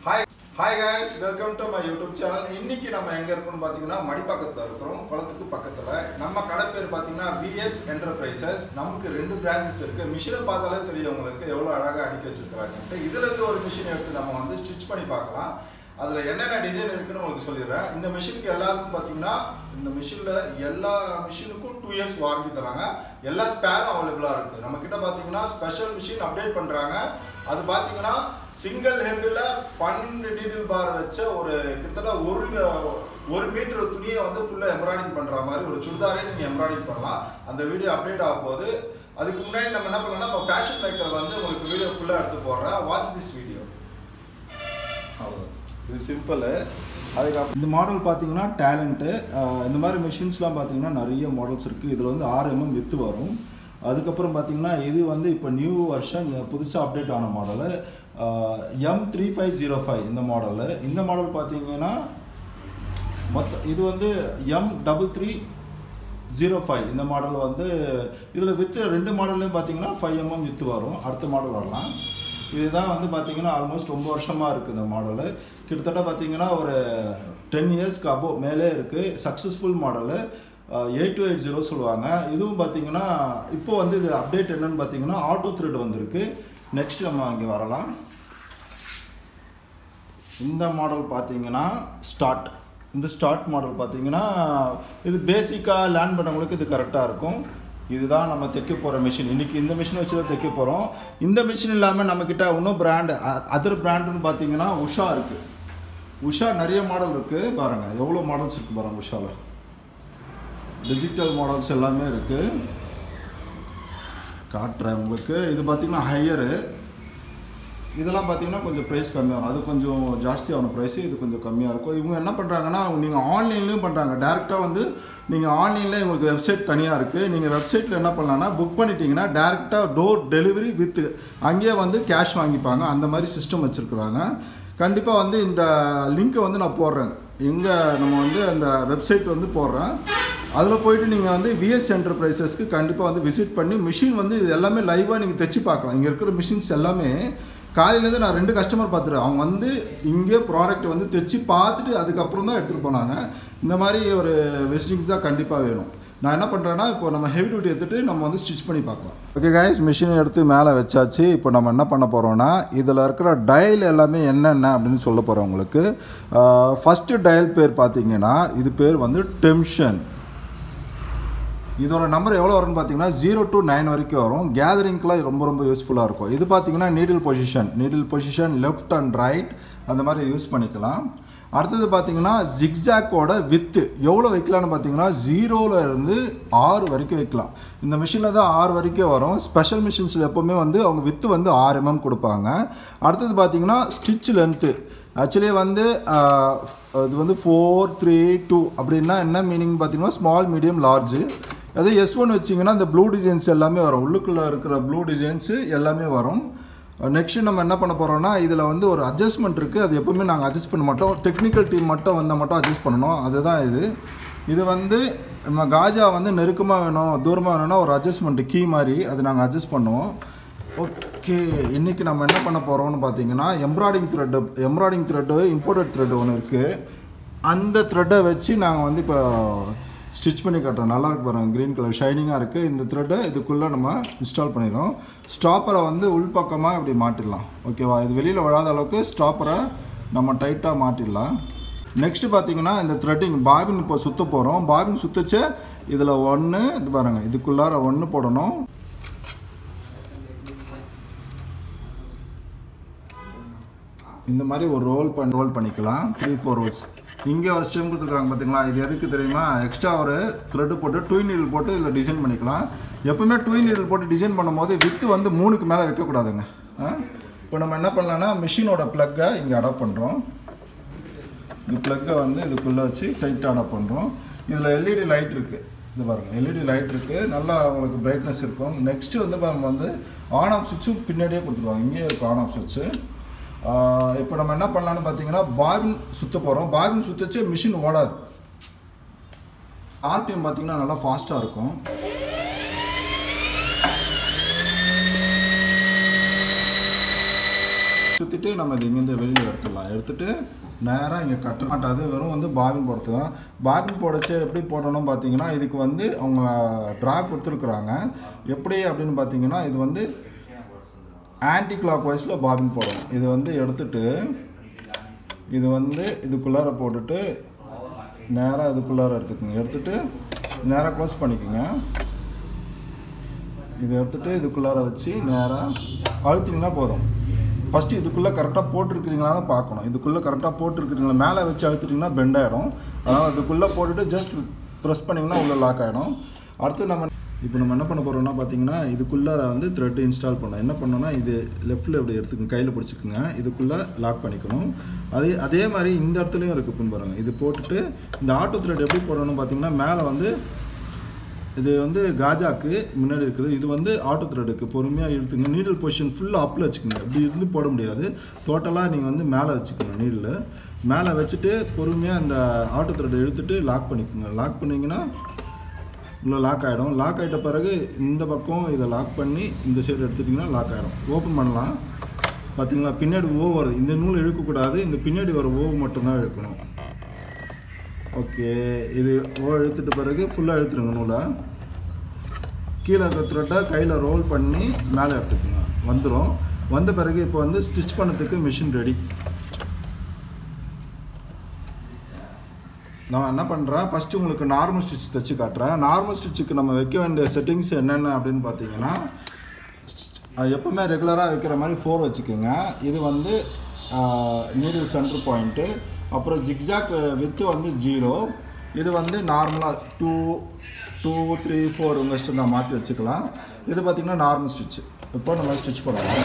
hi hi guys welcome to my YouTube channel இன்னைக்கு நம்ம எங்க இருக்கோம்னு பார்த்தீங்கன்னா மடிப்பக்கத்தில் இருக்கிறோம் குளத்துக்கு பக்கத்தில் நம்ம கடை பேர் பார்த்தீங்கன்னா விஎஸ் என்டர்பிரைசஸ் நமக்கு ரெண்டு பிரான்ச்சஸ் இருக்கு மிஷினை பார்த்தாலே தெரியும் உங்களுக்கு எவ்வளோ அழகாக அடுக்கி வச்சிருக்கிறாங்கன்ட்டு இதுல இருந்து ஒரு மிஷின் எடுத்து நம்ம வந்து ஸ்டிச் பண்ணி பார்க்கலாம் அதில் என்னென்ன டிசைன் இருக்குன்னு உங்களுக்கு சொல்லிடுறேன் இந்த மிஷினுக்கு எல்லாருக்கும் பார்த்தீங்கன்னா இந்த மிஷினில் எல்லா மிஷினுக்கும் டூ இயர்ஸ் வாரண்டி தராங்க எல்லா ஸ்பேரும் அவைலபிளாக இருக்குது நம்ம கிட்ட பார்த்தீங்கன்னா ஸ்பெஷல் மிஷின் அப்டேட் பண்ணுறாங்க அது பார்த்தீங்கன்னா சிங்கிள் ஹெட்டில் பன்னெண்டு நீடில் பார் வச்ச ஒரு கிட்டத்தட்ட ஒரு ஒரு மீட்டர் துணியை வந்து ஃபுல்லாக எம்ப்ராய்டிங் பண்ணுற மாதிரி ஒரு சுடிதாரே நீங்கள் எம்ப்ராய்டிங் பண்ணலாம் அந்த வீடியோ அப்டேட் ஆக போகுது அதுக்கு முன்னாடி நம்ம என்ன பண்ணலாம்னா இப்போ ஃபேஷன் மேக்கர் வந்து உங்களுக்கு வீடியோ ஃபுல்லாக எடுத்து போடுறேன் வாட்ச் திஸ் வீடியோ அவ்வளோதான் இது சிம்பிள் அதுக்கப்புறம் இந்த மாடல் பார்த்தீங்கன்னா டேலண்ட்டு இந்த மாதிரி மிஷின்ஸ்லாம் பார்த்தீங்கன்னா நிறைய மாடல்ஸ் இருக்குது இதில் வந்து ஆறு எம்எம் வித்து வரும் அதுக்கப்புறம் பார்த்தீங்கன்னா இது வந்து இப்போ நியூ வருஷன் புதுசாக அப்டேட் ஆன model M three five zero five இந்த மாடலு இந்த மாடல் பார்த்தீங்கன்னா மொத்த இது வந்து M double three zero five இந்த மாடல் வந்து இதில் வித்து ரெண்டு மாடல்லையும் பார்த்தீங்கன்னா ஃபைவ் எம்எம் வித்து வரும் அடுத்த மாடல் வரலாம் இதுதான் வந்து பார்த்தீங்கன்னா ஆல்மோஸ்ட் ரொம்ப வருஷமாக இருக்குது இந்த மாடலு கிட்டத்தட்ட பார்த்தீங்கன்னா ஒரு டென் இயர்ஸ்க்கு அபோ மேலே இருக்குது successful model eight two eight zero சொல்லுவாங்க இதுவும் பார்த்தீங்கன்னா இப்போ வந்து இது அப்டேட் என்னன்னு பார்த்தீங்கன்னா ஆட்டோ த்ரெட் வந்திருக்கு நெக்ஸ்ட் நம்ம இங்கே வரலாம் இந்த மாடல் பார்த்தீங்கன்னா ஸ்டார்ட் இந்த ஸ்டார்ட் மாடல் பார்த்தீங்கன்னா இது பேசிக்காக லேர்ன் பண்ணவங்களுக்கு இது கரெக்டாக இருக்கும் இதுதான் நம்ம தைக்க போகிற மிஷின் இன்றைக்கி இந்த மிஷின் வச்சு தான் தைக்க போகிறோம் இந்த மிஷின் இல்லாமல் நம்மக்கிட்ட இன்னும் பிராண்டு அதர் பிராண்டுன்னு பார்த்தீங்கன்னா உஷா இருக்குது உஷா நிறைய மாடல் இருக்குது பாருங்கள் எவ்வளோ மாடல்ஸ் இருக்குது பாருங்கள் உஷாவில் டிஜிட்டல் மாடல்ஸ் எல்லாமே இருக்குது காட்டுறேன் உங்களுக்கு இது பார்த்தீங்கன்னா ஹையரு இதெல்லாம் பார்த்தீங்கன்னா கொஞ்சம் ப்ரைஸ் கம்மியாகும் அது கொஞ்சம் ஜாஸ்தியான ப்ரைஸு இது கொஞ்சம் கம்மியாக இருக்கும் இவங்க என்ன பண்ணுறாங்கன்னா நீங்கள் ஆன்லைன்லேயும் பண்ணுறாங்க டேரெக்டாக வந்து நீங்கள் ஆன்லைனில் உங்களுக்கு வெப்சைட் தனியாக இருக்குது நீங்கள் வெப்சைட்டில் என்ன பண்ணலான்னா புக் பண்ணிட்டீங்கன்னா டேரெக்டாக டோர் டெலிவரி வித் அங்கேயே வந்து கேஷ் வாங்கிப்பாங்க அந்த மாதிரி சிஸ்டம் வச்சுருக்குறாங்க கண்டிப்பாக வந்து இந்த லிங்க்கை வந்து நான் போடுறேன் எங்கே நம்ம வந்து அந்த வெப்சைட் வந்து போடுறேன் அதில் போயிட்டு நீங்கள் வந்து விஎஸ் என்டர்பிரைசஸ்க்கு கண்டிப்பாக வந்து விசிட் பண்ணி மிஷின் வந்து இது எல்லாமே லைவாக நீங்கள் தைச்சு பார்க்கலாம் இங்கே இருக்கிற மிஷின்ஸ் எல்லாமே காலையிலேருந்து நான் ரெண்டு கஸ்டமர் பார்த்துருக்கேன் அவங்க வந்து இங்கே ப்ராடக்ட் வந்து தைச்சு பார்த்துட்டு அதுக்கப்புறம் தான் எடுத்துகிட்டு போனாங்க இந்த மாதிரி ஒரு விசிட்டிங் தான் கண்டிப்பாக வேணும் நான் என்ன பண்ணுறேன்னா இப்போ நம்ம ஹெவி டியூட்டி எடுத்துகிட்டு நம்ம வந்து ஸ்டிச் பண்ணி பார்க்கலாம் ஓகே கைஸ் மிஷின் எடுத்து மேலே வச்சாச்சு இப்போ நம்ம என்ன பண்ண போகிறோம்னா இதில் இருக்கிற டயல் எல்லாமே என்னென்ன அப்படின்னு சொல்ல போகிறோம் உங்களுக்கு ஃபஸ்ட்டு டயல் பேர் பார்த்தீங்கன்னா இது பேர் வந்து டெம்ஷன் இதோட நம்பர் எவ்வளோ வரும்னு பார்த்தீங்கன்னா ஜீரோ டு நைன் வரைக்கும் வரும் கேதரிங்க்கெலாம் ரொம்ப ரொம்ப யூஸ்ஃபுல்லாக இருக்கும் இது பார்த்தீங்கன்னா needle position needle position left and right அந்த மாதிரி யூஸ் பண்ணிக்கலாம் அடுத்தது பார்த்தீங்கன்னா ஜிக்ஸாக்கோட வித்து எவ்வளோ வைக்கலாம்னு பார்த்தீங்கன்னா ஜீரோவில் இருந்து ஆறு வரைக்கும் வைக்கலாம் இந்த மிஷினில் தான் ஆறு வரைக்கும் வரும் ஸ்பெஷல் மிஷின்ஸில் எப்போவுமே வந்து அவங்க வித்து வந்து ஆறு எம்எம் கொடுப்பாங்க அடுத்தது பார்த்தீங்கன்னா ஸ்டிச் லென்த்து ஆக்சுவலி வந்து இது வந்து ஃபோர் த்ரீ டூ அப்படின்னா என்ன மீனிங் பார்த்தீங்கன்னா ஸ்மால் மீடியம் லார்ஜு அதே எஸ் ஒன் வச்சிங்கன்னா இந்த ப்ளூ டிசைன்ஸ் எல்லாமே வரும் உள்ளுக்குள்ளே இருக்கிற ப்ளூ டிசைன்ஸு எல்லாமே வரும் நெக்ஸ்ட் நம்ம என்ன பண்ண போகிறோம்னா இதில் வந்து ஒரு அட்ஜஸ்ட்மெண்ட் இருக்குது அது எப்போவுமே நாங்கள் அட்ஜஸ்ட் பண்ண மாட்டோம் டெக்னிக்கல் டீம் மட்டும் வந்தால் மட்டும் அட்ஜஸ்ட் பண்ணணும் அதுதான் இது இது வந்து நம்ம காஜா வந்து நெருக்கமாக வேணும் தூரமாக வேணும்னா ஒரு அட்ஜஸ்ட்மெண்ட் கீ மாதிரி அது நாங்கள் அட்ஜஸ்ட் பண்ணுவோம் ஓகே இன்றைக்கி நம்ம என்ன பண்ண போகிறோம்னு பார்த்தீங்கன்னா embroidering thread embroidering thread imported thread ஒன்று இருக்குது அந்த த்ரெட்டை வச்சு நாங்கள் வந்து இப்போ ஸ்டிச் பண்ணி காட்டுறோம் நல்லா இருக்கு பாருங்கள் க்ரீன் கலர் ஷைனிங்காக இருக்குது இந்த த்ரெட்டை இதுக்குள்ளே நம்ம இன்ஸ்டால் பண்ணிடுறோம் ஸ்டாப்பரை வந்து உள்பக்கமாக இப்படி மாட்டிடலாம் ஓகேவா இது வெளியில் விழாத அளவுக்கு ஸ்டாப்பரை நம்ம டைட்டாக மாட்டிடலாம் நெக்ஸ்ட்டு பார்த்தீங்கன்னா இந்த த்ரெட்டிங் பாபின் இப்போ சுற்ற போகிறோம் பாபின் சுற்றச்சு இதில் ஒன்று இது பாருங்கள் இதுக்குள்ளார ஒன்று போடணும் இந்த மாதிரி ஒரு ரோல் பண்ணி ரோல் பண்ணிக்கலாம் த்ரீ ஃபோர் ரோல்ஸ் இங்கே ஒரு ஸ்டெம் கொடுத்துருக்காங்க பார்த்தீங்களா இது எதுக்கு தெரியுமா எக்ஸ்ட்ரா ஒரு த்ரெட்டு போட்டு டூய் நீடில் போட்டு இதில் டிசைன் பண்ணிக்கலாம் எப்பவுமே டூய் நீடில் போட்டு டிசைன் பண்ணும்போது வித்து வந்து மூணுக்கு மேலே வைக்கக்கூடாதுங்க இப்போ நம்ம என்ன பண்ணலாம்னா மிஷினோட ப்ளக்கை இங்கே அடாப்ட் பண்ணுறோம் இந்த ப்ளக்கை வந்து இதுக்குள்ளே வச்சு டைட்டாக அடாப்ட் பண்ணுறோம் இதில் எல்இடி லைட் இருக்குது இது பாருங்கள் எல்இடி லைட் இருக்குது நல்லா உங்களுக்கு பிரைட்னஸ் இருக்கும் நெக்ஸ்ட்டு வந்து பாருங்க வந்து ஆன் ஆஃப் சுவிட்சும் பின்னாடியே கொடுத்துருவாங்க இங்கேயே இருக்கும் ஆன் ஆஃப் சுவிட்சு இப்போ நம்ம என்ன பண்ணலான்னு பார்த்தீங்கன்னா பாபின் சுற்ற போகிறோம் பாபின் சுற்றச்சு மிஷின் ஓடாது ஆர்டிஎம் பார்த்தீங்கன்னா நல்லா ஃபாஸ்ட்டாக இருக்கும் சுற்றிட்டு நம்ம இது இங்கேருந்து வெளியில் எடுத்துடலாம் எடுத்துட்டு நேராக இங்கே கட்ட மாட்டாது வெறும் வந்து பாபின் போடுறது தான் பாபின் போடச்சு எப்படி போடணும் பார்த்தீங்கன்னா இதுக்கு வந்து அவங்க ட்ரா கொடுத்துருக்குறாங்க எப்படி அப்படின்னு பார்த்தீங்கன்னா இது வந்து ஆன்டி கிளாக் வைஸில் பாபின் போடணும் இது வந்து எடுத்துட்டு இது வந்து இதுக்குள்ளார போட்டுட்டு நேராக இதுக்குள்ளார எடுத்துக்கோங்க எடுத்துட்டு நேராக க்ளோஸ் பண்ணிக்கோங்க இதை எடுத்துட்டு இதுக்குள்ளார வச்சு நேராக அழுத்திங்கன்னா போதும் ஃபஸ்ட்டு இதுக்குள்ளே கரெக்டாக போட்டிருக்கிறீங்களான்னு பார்க்கணும் இதுக்குள்ளே கரெக்டாக போட்டிருக்கிறீங்களா மேலே வச்சு அழுத்திட்டிங்கன்னா பெண்ட் ஆகிடும் அதனால் இதுக்குள்ளே போட்டுட்டு ஜஸ்ட் ப்ரெஸ் பண்ணிங்கன்னா உள்ளே லாக் ஆகிடும் அடுத்து நம்ம இப்போ நம்ம என்ன பண்ண போகிறோம்னா பார்த்தீங்கன்னா இதுக்குள்ளார வந்து த்ரெட் இன்ஸ்டால் பண்ணோம் என்ன பண்ணோம்னா இது லெஃப்ட்டில் இப்படி எடுத்துக்கோங்க கையில் பிடிச்சிக்கோங்க இதுக்குள்ளே லாக் பண்ணிக்கணும் அதே அதே மாதிரி இந்த இடத்துலையும் இருக்குது பின் பாருங்க இது போட்டுட்டு இந்த ஆட்டோ த்ரெட் எப்படி போடணும்னு பார்த்தீங்கன்னா மேலே வந்து இது வந்து காஜாக்கு முன்னாடி இருக்குது இது வந்து ஆட்டோ த்ரெடுக்கு பொறுமையாக இழுத்துங்க நீடில் பொசிஷன் ஃபுல்லாக அப்பில் வச்சுக்கோங்க இப்படி இருந்து போட முடியாது டோட்டலாக நீங்கள் வந்து மேலே வச்சுக்கோங்க நீடில் மேலே வச்சுட்டு பொறுமையாக இந்த ஆட்டோ த்ரெட்டை இழுத்துட்டு லாக் பண்ணிக்கோங்க லாக் பண்ணிங்கன்னா உள்ள லாக் ஆகிடும் லாக் ஆகிட்ட பிறகு இந்த பக்கம் இதை லாக் பண்ணி இந்த சைடு எடுத்துட்டிங்கன்னா லாக் ஆகிடும் ஓப்பன் பண்ணலாம் பார்த்தீங்களா பின்னாடி ஓ வருது இந்த நூல் இழுக்கக்கூடாது இந்த பின்னாடி வர ஓ மட்டும்தான் இழுக்கணும் ஓகே இது ஓ இழுத்துட்ட பிறகு ஃபுல்லாக இழுத்துருங்க நூலை கீழே இருக்கிற த்ரெட்டை கையில் ரோல் பண்ணி மேலே எடுத்துக்கோங்க வந்துடும் வந்த பிறகு இப்போ வந்து ஸ்டிச் பண்ணதுக்கு மிஷின் ரெடி நான் என்ன பண்ணுறேன் ஃபஸ்ட்டு உங்களுக்கு நார்மல் ஸ்டிச் தைச்சு காட்டுறேன் நார்மல் ஸ்டிச்சுக்கு நம்ம வைக்க வேண்டிய செட்டிங்ஸ் என்னென்ன அப்படின்னு பார்த்தீங்கன்னா அது எப்பவுமே ரெகுலராக வைக்கிற மாதிரி ஃபோர் வச்சுக்கோங்க இது வந்து நீடில் சென்டர் பாயிண்ட்டு அப்புறம் ஜிக்ஸாக் வித்து வந்து ஜீரோ இது வந்து நார்மலாக டூ டூ த்ரீ ஃபோர் உங்கள் இஷ்டம் தான் மாற்றி வச்சுக்கலாம் இது பார்த்திங்கன்னா நார்மல் ஸ்டிச் இப்போ நம்ம ஸ்டிச் பண்ணலாம்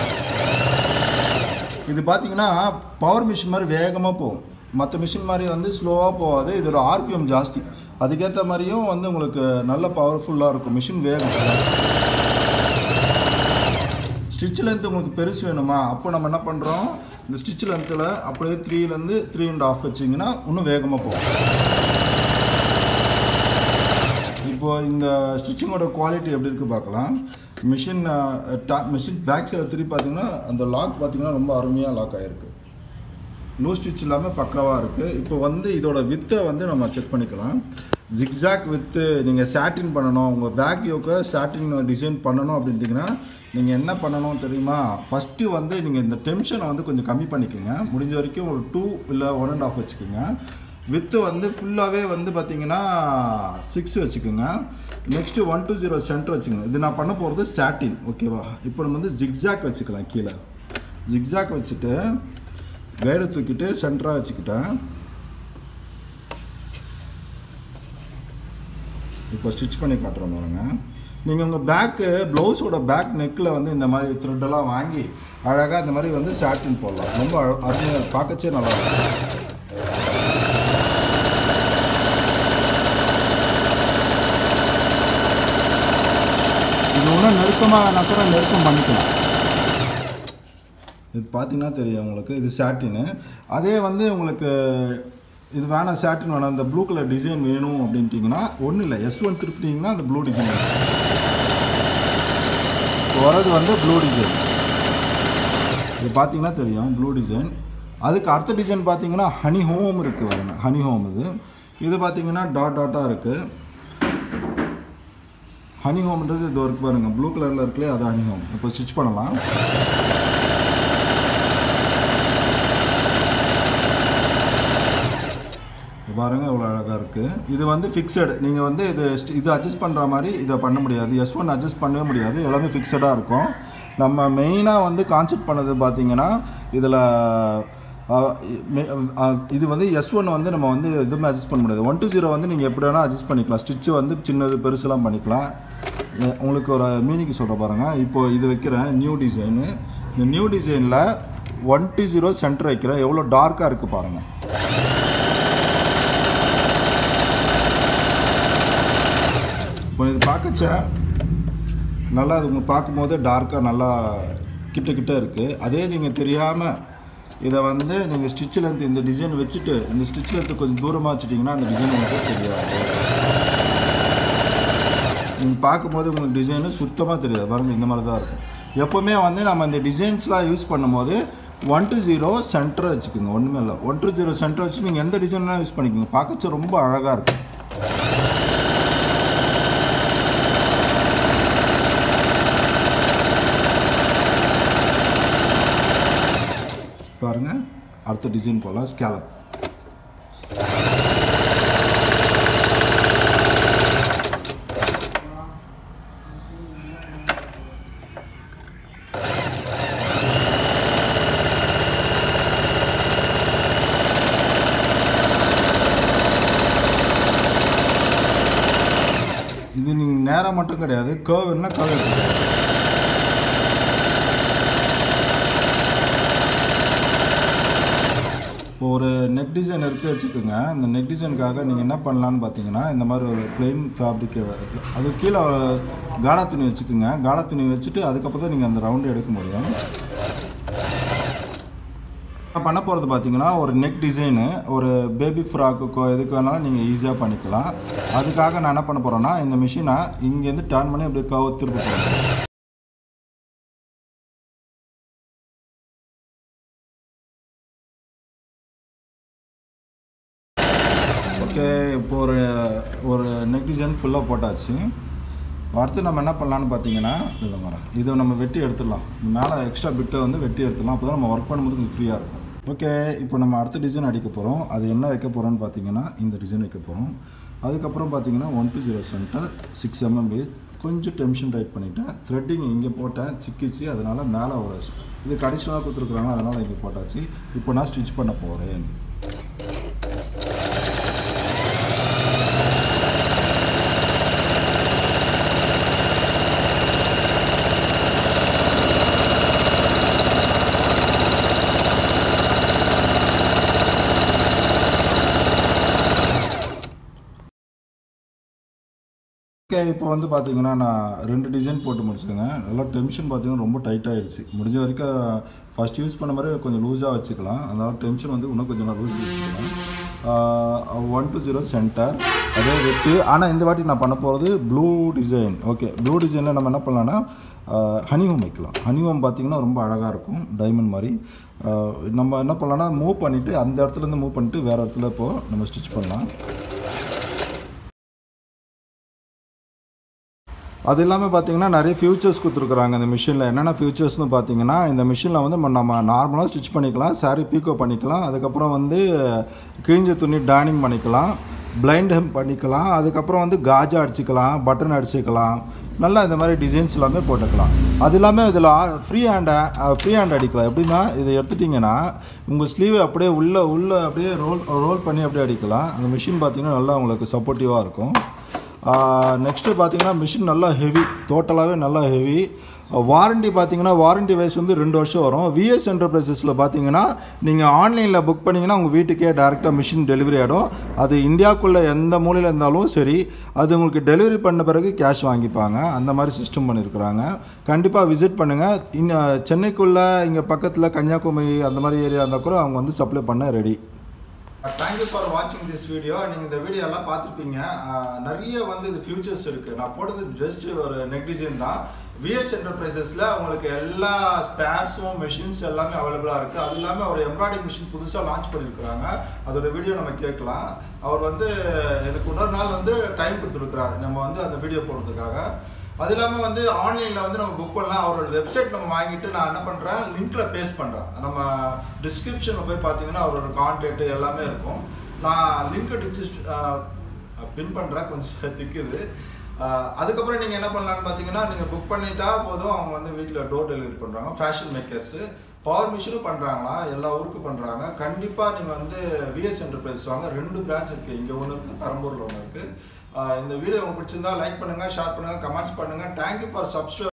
இது பார்த்தீங்கன்னா பவர் மிஷின் மாதிரி வேகமாக போகும் மற்ற மிஷின் மாதிரி வந்து ஸ்லோவாக போகாது இதோட ஆர்பிஎம் ஜாஸ்தி அதுக்கேற்ற மாதிரியும் வந்து உங்களுக்கு நல்ல பவர்ஃபுல்லாக இருக்கும் மிஷின் வேகம் ஸ்டிச் லென்த் உங்களுக்கு பெருசு வேணுமா அப்போ நம்ம என்ன பண்ணுறோம் இந்த ஸ்டிச் லென்த்தில் அப்படியே த்ரீலேருந்து த்ரீ அண்ட் ஆஃப் வச்சிங்கன்னா இன்னும் வேகமாக போகும் இப்போ இந்த ஸ்டிச்சிங்கோட குவாலிட்டி எப்படி இருக்குது பார்க்கலாம் மிஷின் மிஷின் பேக் சைடில் திருப்பி பார்த்தீங்கன்னா அந்த லாக் பார்த்தீங்கன்னா ரொம்ப அருமையாக லாக் ஆகிருக்கு லூ ஸ்டிச் இல்லாமல் பக்காவாக இருக்குது இப்போ வந்து இதோட வித்தை வந்து நம்ம செக் பண்ணிக்கலாம் ஜிக்ஸாக் வித்து நீங்கள் சாட்டின் பண்ணணும் உங்கள் பேக் யோக்கை சாட்டின் டிசைன் பண்ணணும் அப்படின்ட்டிங்கன்னா நீங்கள் என்ன பண்ணணும் தெரியுமா ஃபஸ்ட்டு வந்து நீங்கள் இந்த டென்ஷனை வந்து கொஞ்சம் கம்மி பண்ணிக்கோங்க முடிஞ்ச வரைக்கும் ஒரு டூ இல்லை ஒன் அண்ட் ஆஃப் வச்சுக்கோங்க வித்து வந்து ஃபுல்லாகவே வந்து பார்த்தீங்கன்னா சிக்ஸ் வச்சுக்கோங்க next one two zero centre வச்சுக்கோங்க இது நான் பண்ண போகிறது சாட்டின் ஓகேவா இப்போ நம்ம வந்து ஜிக்ஸாக் வச்சுக்கலாம் கீழே ஜிக்ஸாக் வச்சுட்டு கைடை தூக்கிட்டு சென்டராக வச்சுக்கிட்டேன் இப்போ ஸ்டிச் பண்ணி காட்டுறோம் பாருங்க நீங்கள் உங்கள் பேக்கு ப்ளவுஸோட பேக் நெக்கில் வந்து இந்த மாதிரி த்ரெட்டெல்லாம் வாங்கி அழகாக இந்த மாதிரி வந்து சாட்டின் போடலாம் ரொம்ப அழ- அருமையாக பார்க்கச்சே நல்லா இருக்கும் இது இன்னும் நெருக்கமாக நக்கற நெருக்கம் பண்ணிக்கலாம் இது பார்த்தீங்கன்னா தெரியும் உங்களுக்கு இது சாட்டின்னு அதே வந்து உங்களுக்கு இது வேணாம் சாட்டின் வேணாம் இந்த ப்ளூ கலர் டிசைன் வேணும் அப்படின்ட்டிங்கன்னா ஒன்றும் இல்லை எஸ் ஒன் திருப்பிட்டிங்கன்னா அந்த ப்ளூ டிசைன் வரது வந்து ப்ளூ டிசைன் இது பார்த்தீங்கன்னா தெரியும் ப்ளூ டிசைன் அதுக்கு அடுத்த டிசைன் பார்த்தீங்கன்னா ஹனி ஹோம் இருக்குது பாருங்க ஹனி ஹோம் இது இது பார்த்தீங்கன்னா டாட் டாட்டாக இருக்குது ஹனி ஹோம்ன்றது இது இருக்கு பாருங்க ப்ளூ கலரில் இருக்குல்லையே அது ஹனி ஹோம் இப்போ ஸ்டிச் பண்ணலாம் இது பாருங்க இவ்வளோ அழகாக இருக்குது இது வந்து ஃபிக்ஸடு நீங்கள் வந்து இது st- இது அட்ஜஸ்ட் பண்ணுற மாதிரி இதை பண்ண முடியாது எஸ் ஒன் அட்ஜஸ்ட் பண்ணவே முடியாது எல்லாமே ஃபிக்ஸடாக இருக்கும் நம்ம மெயினாக வந்து கான்செப்ட் பண்ணது பார்த்தீங்கன்னா இதில் இது வந்து எஸ் ஒன் வந்து நம்ம வந்து எதுவுமே அட்ஜஸ்ட் பண்ண முடியாது ஒன் டூ ஜீரோ வந்து நீங்கள் எப்படி வேணால் அட்ஜஸ்ட் பண்ணிக்கலாம் ஸ்டிச்சு வந்து சின்னது பெருசுலாம் பண்ணிக்கலாம் எ- உங்களுக்கு ஒரு மீனிங் சொல்கிற பாருங்கள் இப்போ இது வைக்கிறேன் நியூ டிசைனு இந்த நியூ டிசைனில் ஒன் டூ ஜீரோ சென்டர் வைக்கிறேன் எவ்வளோ டார்க்காக இருக்குது பாருங்கள் இப்போ இது பார்க்கச்ச நல்லா அது உங்க பார்க்கும்போது டார்க்காக நல்லா கிட்ட கிட்ட இருக்குது அதே நீங்கள் தெரியாமல் இதை வந்து நீங்கள் ஸ்டிச் லென்த் இந்த டிசைன் வச்சுட்டு இந்த ஸ்டிச் லென்த்து கொஞ்சம் தூரமாக வச்சுட்டிங்கன்னா அந்த டிசைன் உங்களுக்கு தெரியாது நீங்கள் பார்க்கும்போது உங்களுக்கு டிசைனு சுத்தமாக தெரியாது பாருங்க இந்த மாதிரி தான் இருக்கும் எப்போவுமே வந்து நம்ம இந்த டிசைன்ஸ்லாம் யூஸ் பண்ணும்போது ஒன் டு ஜீரோ சென்டர் வச்சுக்கோங்க ஒன்றுமே இல்லை ஒன் டு ஜீரோ சென்டர் வச்சு நீங்கள் எந்த டிசைன்லாம் யூஸ் பண்ணிக்கோங்க பார்க்கச்சு ரொம்ப அழகாக இருக்கும் பாருங்கள் அடுத்த டிசைன் போகலாம் ஸ்கேலப் இது நீங்கள் நேராக மட்டும் கிடையாது கேர்வ் என்ன கர்வ் எடுத்துக்கலாம் இப்போ ஒரு நெக் டிசைன் இருக்குது வச்சுக்கோங்க இந்த நெக் டிசைனுக்காக நீங்கள் என்ன பண்ணலான்னு பார்த்தீங்கன்னா இந்த மாதிரி ஒரு பிளெயின் ஃபேப்ரிக் அது கீழே காடா துணி வச்சுக்கோங்க காடா துணி வச்சுட்டு அதுக்கப்புறம் தான் நீங்கள் அந்த ரவுண்டு எடுக்க முடியும் நான் பண்ண போகிறது பார்த்தீங்கன்னா ஒரு நெக் டிசைனு ஒரு பேபி ஃப்ராக்குக்கோ எதுக்கு வேணாலும் நீங்கள் ஈஸியாக பண்ணிக்கலாம் அதுக்காக நான் என்ன பண்ண போகிறேன்னா இந்த மிஷினை இங்கேருந்து டர்ன் பண்ணி அப்படியே கவ திருப்ப போகிறேன் ஓகே இப்போ ஒரு ஒரு நெக் டிசைன் ஃபுல்லாக போட்டாச்சு அடுத்து நம்ம என்ன பண்ணலான்னு பார்த்தீங்கன்னா இதில் வரேன் இதை நம்ம வெட்டி எடுத்துடலாம் மேலே எக்ஸ்ட்ரா பிட்டை வந்து வெட்டி எடுத்துடலாம் அப்போ தான் நம்ம ஒர்க் பண்ணும்போது கொஞ்சம் ஃப்ரீயாக இருக்கும் ஓகே இப்போ நம்ம அடுத்த டிசைன் அடிக்க போகிறோம் அது என்ன வைக்க போகிறோன்னு பார்த்தீங்கன்னா இந்த டிசைன் வைக்க போகிறோம் அதுக்கப்புறம் பார்த்தீங்கன்னா one two zero centre six M M கொஞ்சம் டென்ஷன் டைட் பண்ணிட்டேன் த்ரெட்டிங் இங்கே போட்டேன் சிக்கிச்சு அதனால் மேலே ஒரு இது அடிஷ்னலாக கொடுத்துருக்குறாங்க அதனால் இங்கே போட்டாச்சு இப்போ நான் ஸ்டிச் பண்ண போகிறேன் ஓகே இப்போ வந்து பார்த்தீங்கன்னா நான் ரெண்டு டிசைன் போட்டு முடிச்சுக்கோங்க நல்லா டென்ஷன் பார்த்தீங்கன்னா ரொம்ப டைட் ஆகிடுச்சு முடிஞ்ச வரைக்கும் ஃபஸ்ட் யூஸ் பண்ண மாதிரி கொஞ்சம் லூஸாக வச்சுக்கலாம் அதனால் டென்ஷன் வந்து இன்னும் கொஞ்சம் நான் லூஸ் வச்சுக்கலாம் ஒன் டு ஜீரோ சென்டர் அதே வெட்டு ஆனால் இந்த வாட்டி நான் பண்ண போகிறது ப்ளூ டிசைன் ஓகே ப்ளூ டிசைனில் நம்ம என்ன பண்ணலாம்னா ஹனிஹோம் வைக்கலாம் ஹனிஹோம் பார்த்தீங்கன்னா ரொம்ப அழகாக இருக்கும் டைமண்ட் மாதிரி நம்ம என்ன பண்ணலாம்னா மூவ் பண்ணிவிட்டு அந்த இடத்துலேருந்து மூவ் பண்ணிவிட்டு வேறு இடத்துல இப்போது நம்ம ஸ்டிச் பண்ணலாம் அது இல்லாமல் பார்த்தீங்கன்னா நிறைய ஃபியூச்சர்ஸ் கொடுத்துருக்குறாங்க இந்த மிஷினில் என்னென்ன ஃபியூச்சர்ஸ்னு பார்த்தீங்கன்னா இந்த மிஷினில் வந்து நம்ம நார்மலாக ஸ்டிச் பண்ணிக்கலாம் சாரீ பீக்கோ பண்ணிக்கலாம் அதுக்கப்புறம் வந்து கிழிஞ்ச துணி டானிங் பண்ணிக்கலாம் பிளைண்ட் ஹெம் பண்ணிக்கலாம் அதுக்கப்புறம் வந்து காஜா அடிச்சுக்கலாம் பட்டன் அடிச்சுக்கலாம் நல்லா இந்த மாதிரி டிசைன்ஸ் எல்லாமே போட்டுக்கலாம் அது இல்லாமல் இதில் ஃப்ரீ ஹேண்டை ஃப்ரீ ஹேண்ட் அடிக்கலாம் எப்படின்னா இதை எடுத்துட்டிங்கன்னா உங்கள் ஸ்லீவை அப்படியே உள்ளே உள்ளே அப்படியே ரோல் ரோல் பண்ணி அப்படியே அடிக்கலாம் அந்த மிஷின் பார்த்திங்கன்னா நல்லா உங்களுக்கு சப்போர்ட்டிவாக இருக்கும் நெக்ஸ்ட்டு பார்த்தீங்கன்னா மிஷின் நல்லா ஹெவி டோட்டலாகவே நல்லா ஹெவி வாரண்டி பார்த்தீங்கன்னா வாரண்டி வைஸ் வந்து ரெண்டு வருஷம் வரும் விஎஸ் என்டர்பிரைசஸில் பார்த்தீங்கன்னா நீங்கள் ஆன்லைனில் புக் பண்ணிங்கன்னா உங்கள் வீட்டுக்கே டேரெக்டாக மிஷின் டெலிவரி ஆகிடும் அது இந்தியாவுக்குள்ளே எந்த மூலையில் இருந்தாலும் சரி அது உங்களுக்கு டெலிவரி பண்ண பிறகு கேஷ் வாங்கிப்பாங்க அந்த மாதிரி சிஸ்டம் பண்ணியிருக்கிறாங்க கண்டிப்பாக விசிட் பண்ணுங்கள் இன்னும் சென்னைக்குள்ளே இங்கே பக்கத்தில் கன்னியாகுமரி அந்த மாதிரி ஏரியா இருந்தால் கூட அவங்க வந்து சப்ளை பண்ண ரெடி தேங்க்யூ ஃபார் வாட்சிங் திஸ் வீடியோ நீங்கள் இந்த வீடியோ எல்லாம் பார்த்துருப்பீங்க நிறைய வந்து இது ஃபியூச்சர்ஸ் இருக்குது நான் போட்டது ஜஸ்ட் ஒரு நெக் டிசைன் தான் விஎஸ் என்டர்பிரைசஸில் உங்களுக்கு எல்லா ஸ்பேர்ஸும் மெஷின்ஸ் எல்லாமே அவைலபிளாக இருக்குது அது இல்லாமல் ஒரு எம்ப்ராய்டிங் மிஷின் புதுசாக லான்ச் பண்ணியிருக்கிறாங்க அதோட வீடியோ நம்ம கேட்கலாம் அவர் வந்து எனக்கு இன்னொரு நாள் வந்து டைம் கொடுத்துருக்குறாரு நம்ம வந்து அந்த வீடியோ போடுறதுக்காக அது இல்லாமல் வந்து ஆன்லைனில் வந்து நம்ம புக் பண்ணலாம் அவரோட வெப்சைட் நம்ம வாங்கிட்டு நான் என்ன பண்ணுறேன் லிங்க்ல பேஸ்ட் பண்ணுறேன் நம்ம டிஸ்கிரிப்ஷனில் போய் பார்த்தீங்கன்னா அவரோட கான்டாக்ட் எல்லாமே இருக்கும் நான் லிங்க் பின் பண்ணுறேன் கொஞ்சம் திக்குது அதுக்கப்புறம் நீங்கள் என்ன பண்ணலான்னு பார்த்தீங்கன்னா நீங்கள் புக் பண்ணிட்டா போதும் அவங்க வந்து வீட்டில் டோர் டெலிவரி பண்ணுறாங்க ஃபேஷன் மேக்கர்ஸு பவர் மிஷினும் பண்ணுறாங்களா எல்லா ஊருக்கும் பண்ணுறாங்க கண்டிப்பாக நீங்கள் வந்து விஎஸ் என்டர்பிரைஸ் வாங்க ரெண்டு பிரான்ச் இருக்குது இங்கே ஒன்று இருக்குது பெரம்பூரில் ஒன்று இருக்குது இந்த வீடியோ உங்களுக்கு பிடிச்சிருந்தா லைக் பண்ணுங்கள் ஷேர் பண்ணுங்கள் கமெண்ட்ஸ் பண்ணுங்கள் தேங்க்யூ ஃபார் சப்ஸ்கிரைப்